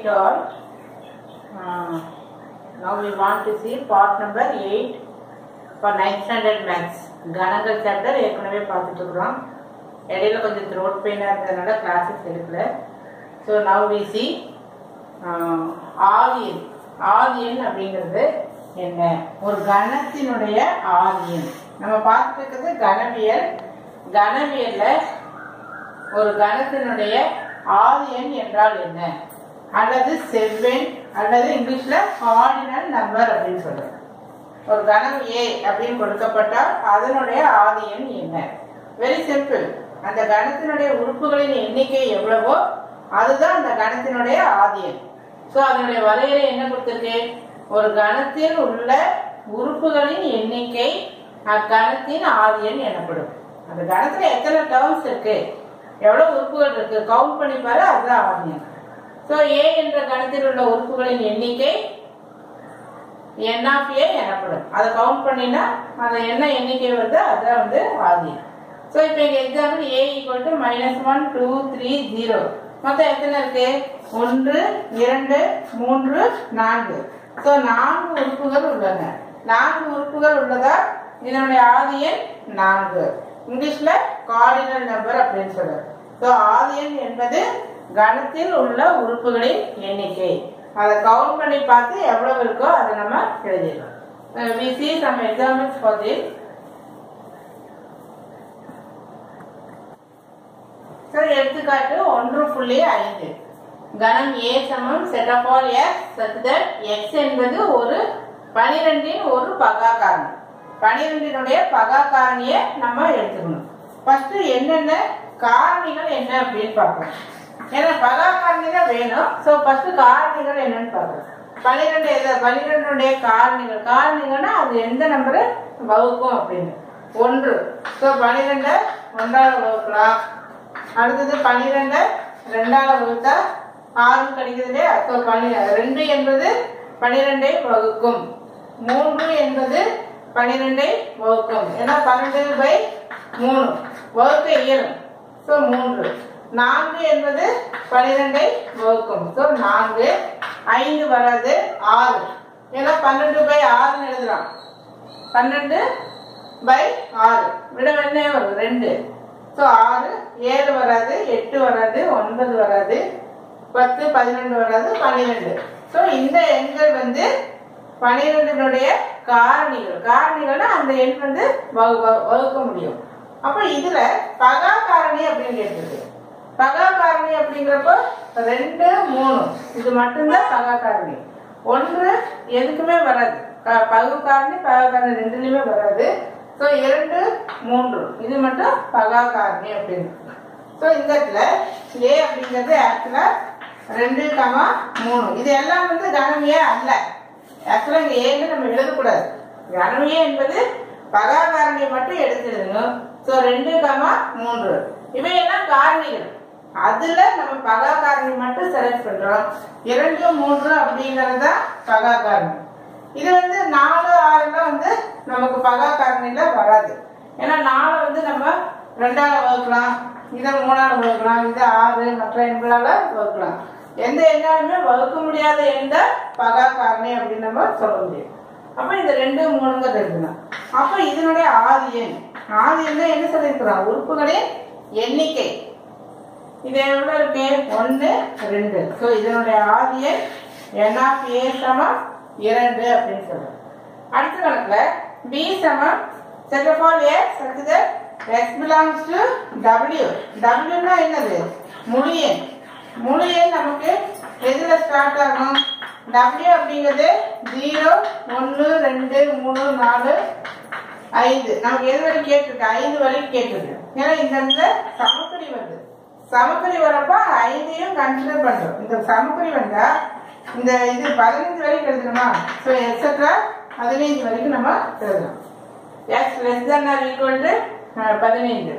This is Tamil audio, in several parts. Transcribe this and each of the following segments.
to all. Uh, now we want to see part number 8 for 9th standard maths. கணங்கள் சாப்டர் ஏற்கனவே பார்த்துட்டு இருக்கிறோம் இடையில கொஞ்சம் த்ரோட் பெயினாக இருந்ததுனால கிளாஸஸ் எடுக்கல ஸோ நவ் வி சி ஆதியன் ஆதியன் அப்படிங்கிறது என்ன ஒரு கணத்தினுடைய ஆதியன் நம்ம பார்த்துட்டு இருக்கிறது கணவியல் கணவியல்ல ஒரு கணத்தினுடைய ஆதியன் என்றால் என்ன அல்லது செவ்வெண் அல்லது இங்கிலீஷ்ல கார்டினல் நம்பர் அப்படின்னு சொல்றோம் ஒரு கணம் ஏ அப்படின்னு கொடுக்கப்பட்டால் அதனுடைய ஆதியன் என்ன வெரி சிம்பிள் அந்த கணத்தினுடைய உறுப்புகளின் எண்ணிக்கை எவ்வளவோ அதுதான் அந்த கணத்தினுடைய ஆதியன் ஸோ அதனுடைய வரையறை என்ன கொடுத்திருக்கு ஒரு கணத்தில் உள்ள உறுப்புகளின் எண்ணிக்கை அக்கணத்தின் ஆதியன் எனப்படும் அந்த கணத்துல எத்தனை டேர்ம்ஸ் இருக்கு எவ்வளவு உறுப்புகள் இருக்கு கவுண்ட் பண்ணி பாரு அதுதான் ஆதியன் ஸோ ஏ என்ற கணத்தில் உள்ள உறுப்புகளின் எண்ணிக்கை என் ஆஃப் ஏ எனப்படும் அதை கவுண்ட் பண்ணினா அது என்ன எண்ணிக்கை வருதோ அதுதான் வந்து ஆதியம் ஸோ இப்போ இங்கே example A equal to minus one two three zero மொத்தம் எத்தனை இருக்கு ஒன்று இரண்டு மூன்று நான்கு ஸோ நான்கு உறுப்புகள் உள்ளன நான்கு உறுப்புகள் உள்ளதா இதனுடைய ஆதியன் நான்கு இங்கிலீஷ்ல கார்டினல் நம்பர் அப்படின்னு சொல்றாரு ஸோ ஆதியன் என்பது கணத்தில் உள்ள உறுப்புகளின் எண்ணிக்கை அதை கவுண்ட் பண்ணி பார்த்து எவ்வளவு இருக்கோ அதை நம்ம எழுதிடலாம் we see some examples for this so எடுத்துக்காட்டு ஒன்று புள்ளி ஐந்து கணம் ஏ சமம் set of all X such that X என்பது ஒரு பனிரெண்டின் ஒரு பகா காரணி பனிரெண்டினுடைய பகா காரணியை நம்ம எடுத்துக்கணும் ஃபர்ஸ்ட் என்னென்ன காரணிகள் என்ன அப்படின்னு பார்க்கணும் ஏன்னா பகா காரணிகள் வேணும் ஸோ ஃபர்ஸ்ட் காரணிகள் என்னன்னு பார்க்கணும் பன்னிரெண்டு எது பன்னிரெண்டுடைய காரணிகள் காரணிகள்னா அது எந்த நம்பரை வகுக்கும் அப்படின்னு ஒன்று ஸோ பன்னிரெண்டை ஒன்றால வகுக்கலாம் அடுத்தது பன்னிரெண்டை ரெண்டால வகுத்தா ஆறு கிடைக்குது இல்லையா ஸோ பனி ரெண்டு என்பது பன்னிரெண்டை வகுக்கும் மூன்று என்பது பன்னிரெண்டை வகுக்கும் ஏன்னா பன்னெண்டு பை மூணு வகுக்க இயலும் ஸோ மூன்று நான்கு என்பது பன்னிரெண்டை வகுக்கும் ஸோ நான்கு ஐந்து வராது ஆறு ஏன்னா பன்னெண்டு பை ஆறுன்னு எழுதலாம் பன்னெண்டு பை ஆறு விட என்ன வரும் ரெண்டு ஸோ ஆறு ஏழு வராது எட்டு வராது ஒன்பது வராது பத்து பதினொன்று வராது பன்னிரெண்டு ஸோ இந்த எண்கள் வந்து பன்னிரெண்டினுடைய காரணிகள் காரணிகள்னா அந்த எண் வந்து வகு- வகு- வகுக்க முடியும் அப்போ இதுல பகா காரணி அப்படின்னு கேட்டிருக்கு பகா காரணி அப்படிங்கிறப்போ ரெண்டு மூணு இது மட்டும்தான் பகா காரணி ஒன்று எதுக்குமே வராது க- பகு காரணி பகா காரணி ரெண்டுலையுமே வராது ஸோ இரண்டு மூன்று இது மட்டும் பகா காரணி அப்படின்னு ஸோ இந்த இடத்துல ஏ அப்படிங்கிறது ஆக்சுவலா ரெண்டு கமா மூணு இது எல்லாம் வந்து கனமியே அல்ல ஆக்சுவலா இங்க ஏன்னு நம்ம எழுதக்கூடாது கனமியே என்பது பகா காரணியை மட்டும் எடுத்து எழுதணும் ஸோ ரெண்டு கமா மூன்று இவையெல்லாம் காரணிகள் அதுல நம்ம பகா காரணி மட்டும் செலக்ட் பண்றோம் இரண்டு மூன்று அப்படிங்கிறது தான் பகா காரணி இது வந்து நாலு ஆறுலாம் வந்து நமக்கு பகா காரணியில வராது ஏன்னா நாலு வந்து நம்ம ரெண்டால வகுக்கலாம் இதை மூணால வகுக்கலாம் இது ஆறு மற்ற எண்களால வகுக்கலாம் எந்த எண்ணாலுமே வகுக்க முடியாத எண் தான் பகா காரணி அப்படின்னு நம்ம சொல்ல முடியும் அப்ப இந்த ரெண்டு மூணுங்கிறது இருக்குதான் அப்ப இதனுடைய ஆதி எண் ஆதி எண் என்ன சொல்லியிருக்கிறோம் உறுப்புகளின் எண்ணிக்கை இது எவ்வளவு இருக்கு ஒன்று ரெண்டு ஸோ இதனுடைய ஆதியை என் ஆஃப் ஏ சமம் இரண்டு அப்படின்னு சொல்றோம் அடுத்த கணக்குல பி சமம் செட் ஆஃப் ஆல் எக்ஸ் அடுத்தது எக்ஸ் பிலாங்ஸ் டு டபிள்யூ டபிள்யூனா என்னது முழு எண் முழு எண் நமக்கு எதுல ஸ்டார்ட் ஆகும் டபிள்யூ அப்படிங்கிறது ஜீரோ ஒன்று ரெண்டு மூணு நாலு ஐந்து நமக்கு எது வரைக்கும் கேட்டிருக்கு ஐந்து வரைக்கும் கேட்டிருக்கு ஏன்னா இந்த இடத்துல சமக்குறி வருது சமக்குறி வரப்ப ஐந்தையும் கன்சிடர் பண்றோம் இந்த சமக்குறி வந்தா இந்த இது பதினஞ்சு வரைக்கும் எழுதணுமா ஸோ எக்ஸட்ரா பதினைஞ்சு வரைக்கும் நம்ம எழுதலாம் X less than or equal to பதினைந்து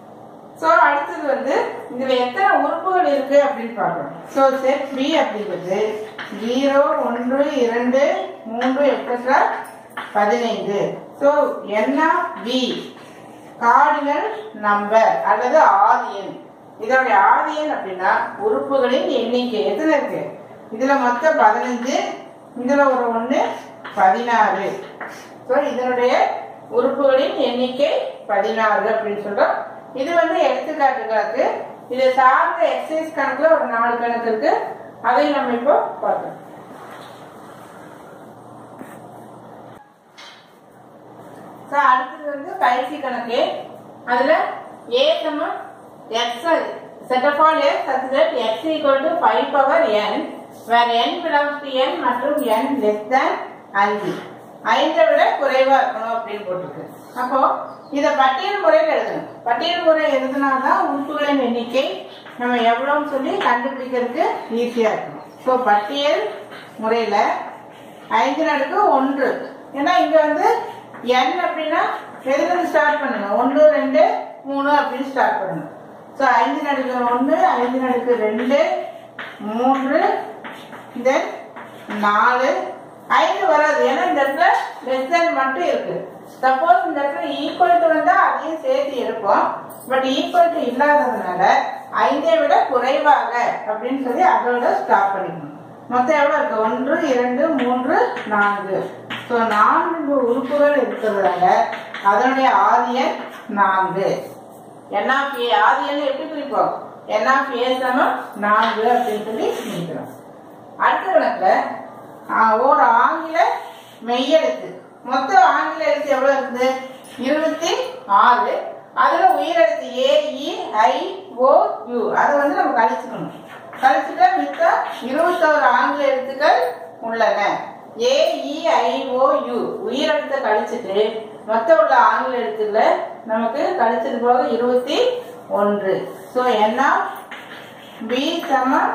ஸோ அடுத்தது வந்து இதுல எத்தனை உறுப்புகள் இருக்கு அப்படின்னு பார்க்கணும் ஸோ செட் பி அப்படிங்கிறது ஜீரோ ஒன்று இரண்டு மூன்று எக்ஸட்ரா பதினைந்து so N of B cardinal number அல்லது ஆதியன் இதோடைய ஆதியன் அப்படின்னா உறுப்புகளின் எண்ணிக்கை எத்தனை இருக்கு இதுல மொத்தம் பதினஞ்சு இதுல ஒரு ஒண்ணு பதினாறு ஸோ இதனுடைய உறுப்புகளின் எண்ணிக்கை பதினாறு அப்படின்னு சொல்றோம் இது வந்து எடுத்துக்காட்டு கணக்கு இது சார்ந்த எக்ஸசைஸ் கணக்குல ஒரு நாலு கணக்கு இருக்கு அதை நம்ம இப்போ பார்க்கலாம் ஸோ அடுத்தது வந்து பயிற்சி கணக்கு அதுல ஏ சமம் X set of all X such that x equal to 5 power n where n belongs to n மற்றும் n less than 5 ஐந்தை விட குறைவா இருக்கணும் அப்படின்னு போட்டிருக்கு அப்போ இத பட்டியல் முறையில் எழுதணும் பட்டியல் முறை எழுதினாதான் உறுப்புகளின் எண்ணிக்கை நம்ம எவ்வளோன்னு சொல்லி கண்டுபிடிக்கிறதுக்கு ஈஸியா இருக்கும் ஸோ பட்டியல் முறையில ஐந்து நடுக்கு ஒன்று ஏன்னா இங்க வந்து n அப்படின்னா எதுல இருந்து ஸ்டார்ட் பண்ணணும் ஒன்று ரெண்டு மூணு அப்படின்னு ஸ்டார்ட் பண்ணணும் ஸோ ஐந்து நடுக்கு ஒன்று ஐந்து நடுக்கு ரெண்டு மூன்று தென் நாலு ஐந்து வராது ஏன்னா இந்த இடத்துல லெஸ் தேன் மட்டும் இருக்கு சப்போஸ் இந்த இடத்துல ஈக்குவல் டு வந்தா அதையும் சேர்த்து எடுப்போம் பட் ஈக்குவல் டு இல்லாததுனால ஐந்தை விட குறைவாக அப்படின்னு சொல்லி அதோட ஸ்டாப் பண்ணிக்கணும் மொத்தம் எவ்வளவு இருக்கு ஒன்று இரண்டு மூன்று நான்கு ஸோ நான்கு உறுப்புகள் இருக்கிறதால அதனுடைய ஆதியன் நான்கு என் ஆஃப் ஏ ஆதியன் எப்படி குறிப்போம் என் ஆஃப் ஏ சமம் நான்கு அப்படின்னு சொல்லி நினைக்கிறோம் அடுத்த கணக்குல ஆ, ஒரு ஆங்கில மெய்யெழுத்து மொத்த ஆங்கில எழுத்து எவ்வளவு இருக்குது இருபத்தி ஆறு அதுல உயிரெழுத்து ஏ இ ஐ ஓ யூ அதை வந்து நம்ம கழிச்சுக்கணும் கழிச்சுட்டா மித்தம் இருபத்தோரு ஆங்கில எழுத்துக்கள் உள்ளன ஏ இ ஐ ஓ யூ உயிரெழுத்தை கழிச்சுட்டு மொத்தம் உள்ள ஆங்கில எழுத்துல நமக்கு கழிச்சது போக இருபத்தி ஒன்று ஸோ என்ன பி சமம்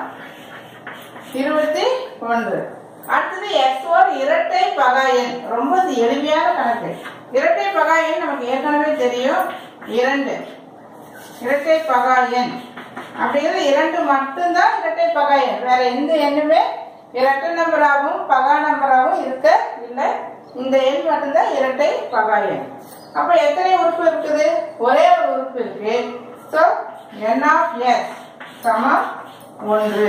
இருபத்தி ஒன்று அடுத்தது எக்ஸ் ஓர் இரட்டை பகாயன் ரொம்ப எளிமையான கணக்கு இரட்டை பகாயன் நமக்கு ஏற்கனவே தெரியும் இரண்டு இரட்டை பகாயன் அப்படிங்கிறது இரண்டு மட்டும்தான் இரட்டை பகாயன் வேற எந்த எண்ணுமே இரட்டை நம்பராகவும் பகா நம்பராகவும் இருக்க இல்லை இந்த எண் மட்டும்தான் இரட்டை பகாயன் அப்ப எத்தனை உறுப்பு இருக்குது ஒரே ஒரு உறுப்பு இருக்கு ஸோ என் ஆஃப் எஸ் சமம் ஒன்று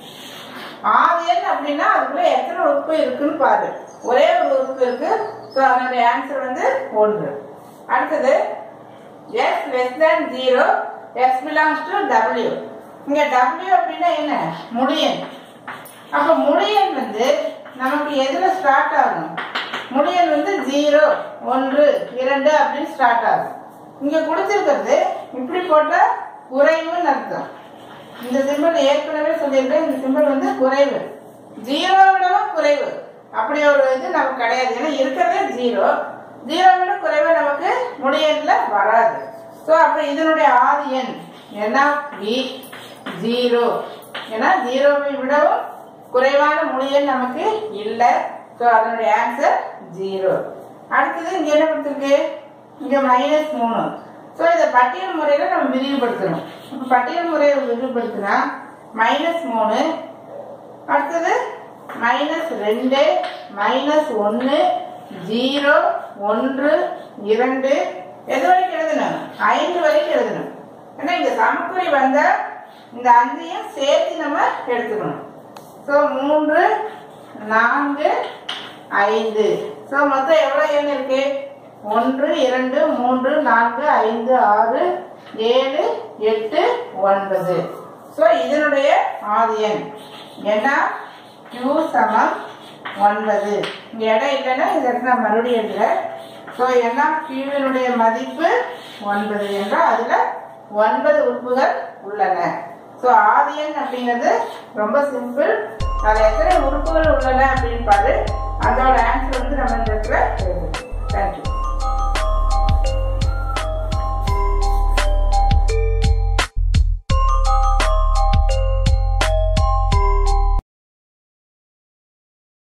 ஆவியன் அப்படின்னா அதுக்குள்ள எத்தனை உறுப்பு இருக்குன்னு பாரு ஒரே ஒரு உறுப்பு இருக்கு ஸோ அதனுடைய ஆன்சர் வந்து ஒன்று அடுத்தது X less than zero X belongs to W இங்க டபிள்யூ அப்படின்னா என்ன முடியன் அப்ப முடியன் வந்து நமக்கு எதுல ஸ்டார்ட் ஆகும் முடியன் வந்து ஜீரோ ஒன்று இரண்டு அப்படின்னு ஸ்டார்ட் ஆகும் இங்க கொடுத்திருக்கிறது இப்படி போட்டா குறைவுன்னு அர்த்தம் இந்த சிம்பிள் ஏற்கனவே சொல்லியிருக்கேன் இந்த சிம்பிள் வந்து குறைவு ஜீரோ விடவும் குறைவு அப்படி ஒரு இது நமக்கு கிடையாது ஏன்னா இருக்கிறதே ஜீரோ ஜீரோ விட குறைவு நமக்கு முடியல வராது ஸோ அப்ப இதனுடைய ஆதி எண் என்ன பி ஜீரோ ஏன்னா ஜீரோவை விடவும் குறைவான முடியல் நமக்கு இல்லை ஸோ அதனுடைய ஆன்சர் ஜீரோ அடுத்தது இங்க என்ன கொடுத்துருக்கு இங்க மைனஸ் மூணு ஸோ இதை பட்டியல் முறையில நம்ம விரிவுபடுத்தணும் இப்போ பட்டியல் முறையை விரிவுபடுத்தினா மைனஸ் மூணு அடுத்தது மைனஸ் ரெண்டு மைனஸ் ஒன்று ஜீரோ ஒன்று இரண்டு எது வரைக்கும் எழுதணும் ஐந்து வரைக்கும் எழுதணும் ஏன்னா இங்க சமக்குறி வந்தா இந்த அஞ்சையும் சேர்த்து நம்ம எடுத்துக்கணும் ஸோ மூன்று நான்கு ஐந்து ஸோ மொத்தம் எவ்வளோ எண் இருக்கு ஒன்று இரண்டு மூன்று நான்கு ஐந்து ஆறு ஏழு எட்டு ஒன்பது ஸோ இதனுடைய ஆதி எண் ஏன்னா q சமம் ஒன்பது இங்க இடம் இல்லைன்னா இந்த இடத்துல நான் மறுபடியும் எழுதுறேன் ஸோ என்ன கியூவினுடைய மதிப்பு ஒன்பது என்றால் அதுல ஒன்பது உறுப்புகள் உள்ளன ஸோ ஆதியன் அப்படிங்கிறது ரொம்ப சிம்பிள் அதுல எத்தனை உறுப்புகள் உள்ளன அப்படின்னு பாரு அதோட ஆன்சர் வந்து நம்ம இந்த இடத்துல எழுதுறோம் தேங்க்யூ